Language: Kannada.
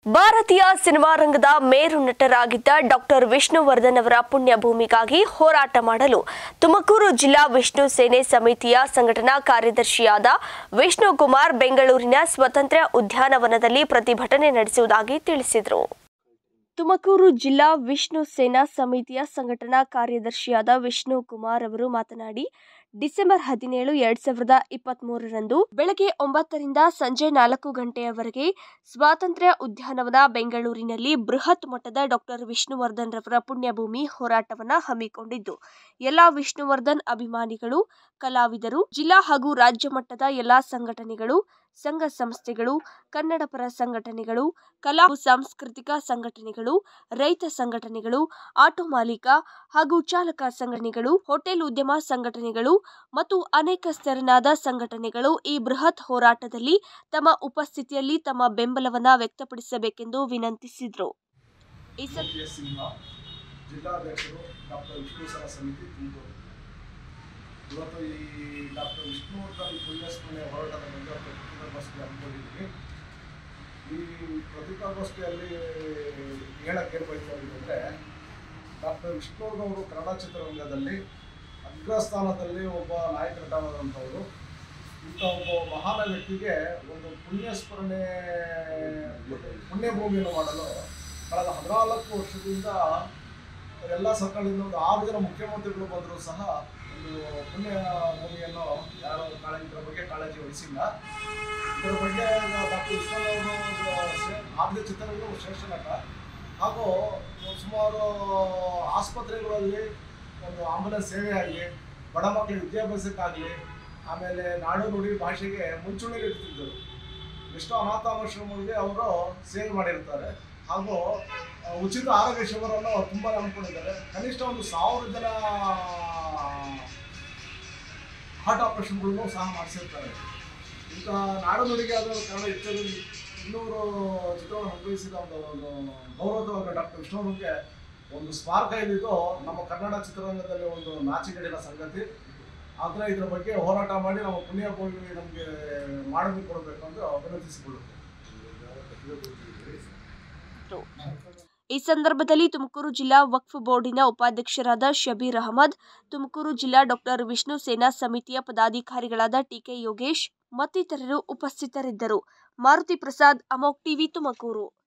ಭಾರತೀಯ ಸಿನಿಮಾ ರಂಗದ ಮೇರು ನಟರಾಗಿದ್ದ ಡಾಕ್ಟರ್ ವಿಷ್ಣುವರ್ಧನ್ ಅವರ ಪುಣ್ಯ ಭೂಮಿಗಾಗಿ ಹೋರಾಟ ಮಾಡಲು ತುಮಕೂರು ಜಿಲ್ಲಾ ವಿಷ್ಣು ಸೇನೆ ಸಮಿತಿಯ ಸಂಘಟನಾ ಕಾರ್ಯದರ್ಶಿಯಾದ ವಿಷ್ಣು ಕುಮಾರ್ ಬೆಂಗಳೂರಿನ ಸ್ವತಂತ್ರ ಉದ್ಯಾನವನದಲ್ಲಿ ಪ್ರತಿಭಟನೆ ನಡೆಸುವುದಾಗಿ ತಿಳಿಸಿದರು ತುಮಕೂರು ಜಿಲ್ಲಾ ವಿಷ್ಣು ಸೇನಾ ಸಮಿತಿಯ ಸಂಘಟನಾ ಕಾರ್ಯದರ್ಶಿಯಾದ ವಿಷ್ಣು ಕುಮಾರ್ ಅವರು ಮಾತನಾಡಿ ಡಿಸೆಂಬರ್ ಹದಿನೇಳು ಎರಡ್ ಸಾವಿರದ ಇಪ್ಪತ್ತ್ ಮೂರರಂದು ಬೆಳಗ್ಗೆ ಒಂಬತ್ತರಿಂದ ಸಂಜೆ ನಾಲ್ಕು ಗಂಟೆಯವರೆಗೆ ಸ್ವಾತಂತ್ರ್ಯ ಉದ್ಯಾನವನ ಬೆಂಗಳೂರಿನಲ್ಲಿ ಬೃಹತ್ ಮಟ್ಟದ ಡಾಕ್ಟರ್ ವಿಷ್ಣುವರ್ಧನ್ ರವರ ಪುಣ್ಯಭೂಮಿ ಹೋರಾಟವನ್ನ ಹಮ್ಮಿಕೊಂಡಿದ್ದು ಎಲ್ಲಾ ವಿಷ್ಣುವರ್ಧನ್ ಅಭಿಮಾನಿಗಳು ಕಲಾವಿದರು ಜಿಲ್ಲಾ ಹಾಗೂ ರಾಜ್ಯ ಮಟ್ಟದ ಎಲ್ಲಾ ಸಂಘಟನೆಗಳು ಸಂಘ ಸಂಸ್ಥೆಗಳು ಕನ್ನಡ ಪರ ಸಂಘಟನೆಗಳು ಕಲಾ ಹಾಗೂ ಸಾಂಸ್ಕೃತಿಕ ಸಂಘಟನೆಗಳು ರೈತ ಸಂಘಟನೆಗಳು ಆಟೋ ಮಾಲೀಕ ಹಾಗೂ ಚಾಲಕ ಸಂಘಟನೆಗಳು ಹೋಟೆಲ್ ಉದ್ಯಮ ಸಂಘಟನೆಗಳು ಮತ್ತು ಅನೇಕ ಸ್ತರನಾದ ಸಂಘಟನೆಗಳು ಈ ಬೃಹತ್ ಹೋರಾಟದಲ್ಲಿ ತಮ್ಮ ಉಪಸ್ಥಿತಿಯಲ್ಲಿ ತಮ್ಮ ಬೆಂಬಲವನ್ನ ವ್ಯಕ್ತಪಡಿಸಬೇಕೆಂದು ವಿನಂತಿಸಿದರು ಈ ಸ- ಕೆ ಸಿಂಹ ಜಿಲ್ಲಾಧ್ಯಕ್ಷರು ಡಾಕ್ಟರ್ ವಿಷ್ಣು ಸರ ಸಮಿತಿ ತುಮಕೂರು ಇವತ್ತು ಈ ಡಾಕ್ಟರ್ ವಿಷ್ಣುವರ್ಧನ್ ಪುಣ್ಯಸ್ಮರಣೆ ಹೋರಾಟದ ಬಗ್ಗೆ ಒಂದು ಪತ್ರಿಕಾಗೋಷ್ಠಿ ಹಮ್ಮಿಕೊಂಡಿದ್ದೀವಿ ಈ ಪತ್ರಿಕಾಗೋಷ್ಠಿಯಲ್ಲಿ ಹೇಳಕ್ಕೆ ಏನು ಬಯಸ್ತಾಯಿದ್ದೀವಿ ಅಂದರೆ ಡಾಕ್ಟರ್ ವಿಷ್ಣುವರ್ಧನ್ ಅವರು ಕನ್ನಡ ಚಿತ್ರರಂಗದಲ್ಲಿ ಅಗ್ರಸ್ಥಾನದಲ್ಲಿ ಒಬ್ಬ ನಾಯಕ ನಟನಾದಂಥವರು ಇಂಥ ಒಬ್ಬ ಮಹಾನ ವ್ಯಕ್ತಿಗೆ ಒಂದು ಪುಣ್ಯಸ್ಮರಣೆ ಪುಣ್ಯಭೂಮಿಯನ್ನು ಮಾಡಲು ಕಳೆದ ಹದಿನಾಲ್ಕು ವರ್ಷದಿಂದ ಎಲ್ಲ ಸರ್ಕಾರದಿಂದ ಒಂದು ಆರು ಜನ ಮುಖ್ಯಮಂತ್ರಿಗಳು ಬಂದರೂ ಸಹ ಒಂದು ಪುಣ್ಯ ಭೂಮಿಯನ್ನು ಯಾರು ಕಾಳಜಿ ಇದರ ಬಗ್ಗೆ ಕಾಳಜಿ ವಹಿಸಿಲ್ಲ ಇದರ ಬಗ್ಗೆ ಡಾಕ್ಟರ್ ವಿಶ್ವನಾಥ್ ಆದ್ಯ ಚಿತ್ರರಂಗದ ಶ್ರೇಷ್ಠ ನಟ ಹಾಗೂ ಸುಮಾರು ಆಸ್ಪತ್ರೆಗಳಲ್ಲಿ ಒಂದು ಆಂಬುಲೆನ್ಸ್ ಸೇವೆ ಆಗಲಿ ಬಡ ಮಕ್ಕಳ ವಿದ್ಯಾಭ್ಯಾಸಕ್ಕಾಗಲಿ ಆಮೇಲೆ ನಾಡು ನುಡಿ ಭಾಷೆಗೆ ಮುಂಚೂಣಿ ಇಡ್ತಿದ್ದರು ಎಷ್ಟೋ ಅನಾಥಾಶ್ರಮಗಳಿಗೆ ಅವರು ಸೇವೆ ಮಾಡಿರ್ತಾರೆ ಹಾಗೂ ಆ, ಉಚಿತ ಆರೋಗ್ಯ ಶಿಬಿರವನ್ನು ಅವ್ರು ತುಂಬ ನಂಬ್ಕೊಂಡಿದ್ದಾರೆ ಕನಿಷ್ಠ ಒಂದು ಸಾವಿರ ಜನ ಹಾರ್ಟ್ ಆಪರೇಷನ್ಗಳನ್ನು ಸಹ ಮಾಡಿಸಿರ್ತಾರೆ ಇಂಥ ನಾಡು ನುಡಿಗೆ ಅದು ಕನ್ನಡ ಹೆಚ್ಚು ಇನ್ನೂರು ಚಿತ್ರವನ್ನು ಅನುಭವಿಸಿದ ಒಂದು ಒಂದು ಗೌರವದ ಡಾಕ್ಟರ್ ವಿಷ್ಣುವರ್ಧನ್ಗೆ ಒಂದು ಸ್ಮಾರಕ ಇದ್ದಿದ್ದು ನಮ್ಮ ಕನ್ನಡ ಚಿತ್ರರಂಗದಲ್ಲಿ ಒಂದು ನಾಚಿಕೆಡಿನ ಸಂಗತಿ ಆದರೆ ಇದರ ಬಗ್ಗೆ ಹೋರಾಟ ಮಾಡಿ ನಮ್ಮ ಪುಣ್ಯ ಭೂಮಿ ನಮಗೆ ಮಾಡಲು ಕೊಡಬೇಕು ಅಂತ ವಿನಂತಿಸಿಕೊಳ್ಳುತ್ತೇವೆ ಈ ಸಂದರ್ಭದಲ್ಲಿ ತುಮಕೂರು ಜಿಲ್ಲಾ ವಕ್ಫ್ ಬೋರ್ಡಿನ ಉಪಾಧ್ಯಕ್ಷರಾದ ಶಬೀರ್ ಅಹಮದ್ ತುಮಕೂರು ಜಿಲ್ಲಾ ಡಾಕ್ಟರ್ ವಿಷ್ಣು ಸೇನಾ ಸಮಿತಿಯ ಪದಾಧಿಕಾರಿಗಳಾದ ಟಿಕೆ ಯೋಗೇಶ್ ಮತ್ತಿತರರು ಉಪಸ್ಥಿತರಿದ್ದರು ಮಾರುತಿ ಪ್ರಸಾದ್ ಅಮೋಕ್ ಟಿವಿ ತುಮಕೂರು